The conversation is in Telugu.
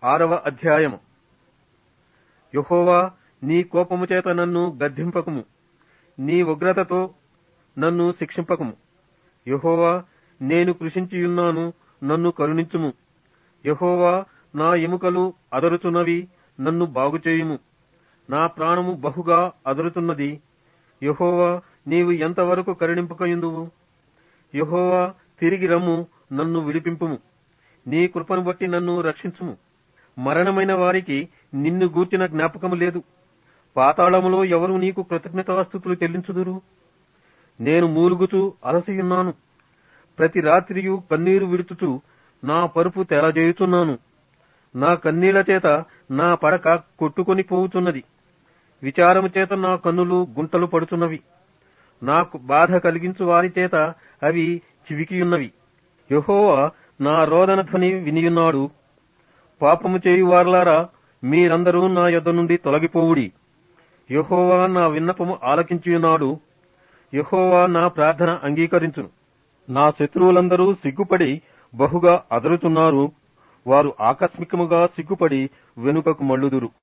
ఆరవ అధ్యాయము యహోవా నీ కోపము చేత నన్ను గద్దింపకము నీ ఉగ్రతతో నన్ను శిక్షింపకము యహోవా నేను కృషించియున్నాను నన్ను కరుణించుము యహోవా నా ఎముకలు అదరుచున్నవి నన్ను బాగుచేయుము నా ప్రాణము బహుగా అదరుతున్నది యహోవా నీవు ఎంతవరకు కరుణింపకయుందువు యహోవా తిరిగి రమ్ము నన్ను విడిపింపుము నీ కృపను బట్టి నన్ను రక్షించుము మరణమైన వారికి నిన్ను గూర్చిన జ్ఞాపకము లేదు పాతాళములో ఎవరు నీకు కృతజ్ఞతాస్థుతులు చెల్లించుదురు నేను మూలుగుచూ అలసియున్నాను ప్రతి రాత్రియు కన్నీరు విడుచుచు నా పరుపు తెలజేయుచున్నాను నా కన్నీళ్ల చేత నా పడక కొట్టుకొని పోవుచున్నది విచారము చేత నా కన్నులు గుంటలు పడుచున్నవి నాకు బాధ కలిగించు వారి చేత అవి చివికియున్నవి యహోవా నా రోదన ధ్వని వినియున్నాడు పాపము చేయువారులారా మీరందరూ నా యొద్ద నుండి తొలగిపోవుడి యహోవా నా విన్నపము ఆలకించియున్నాడు యహోవా నా ప్రార్థన అంగీకరించును నా శత్రువులందరూ సిగ్గుపడి బహుగా అదరుచున్నారు వారు ఆకస్మికముగా సిగ్గుపడి వెనుకకు మళ్ళుదురు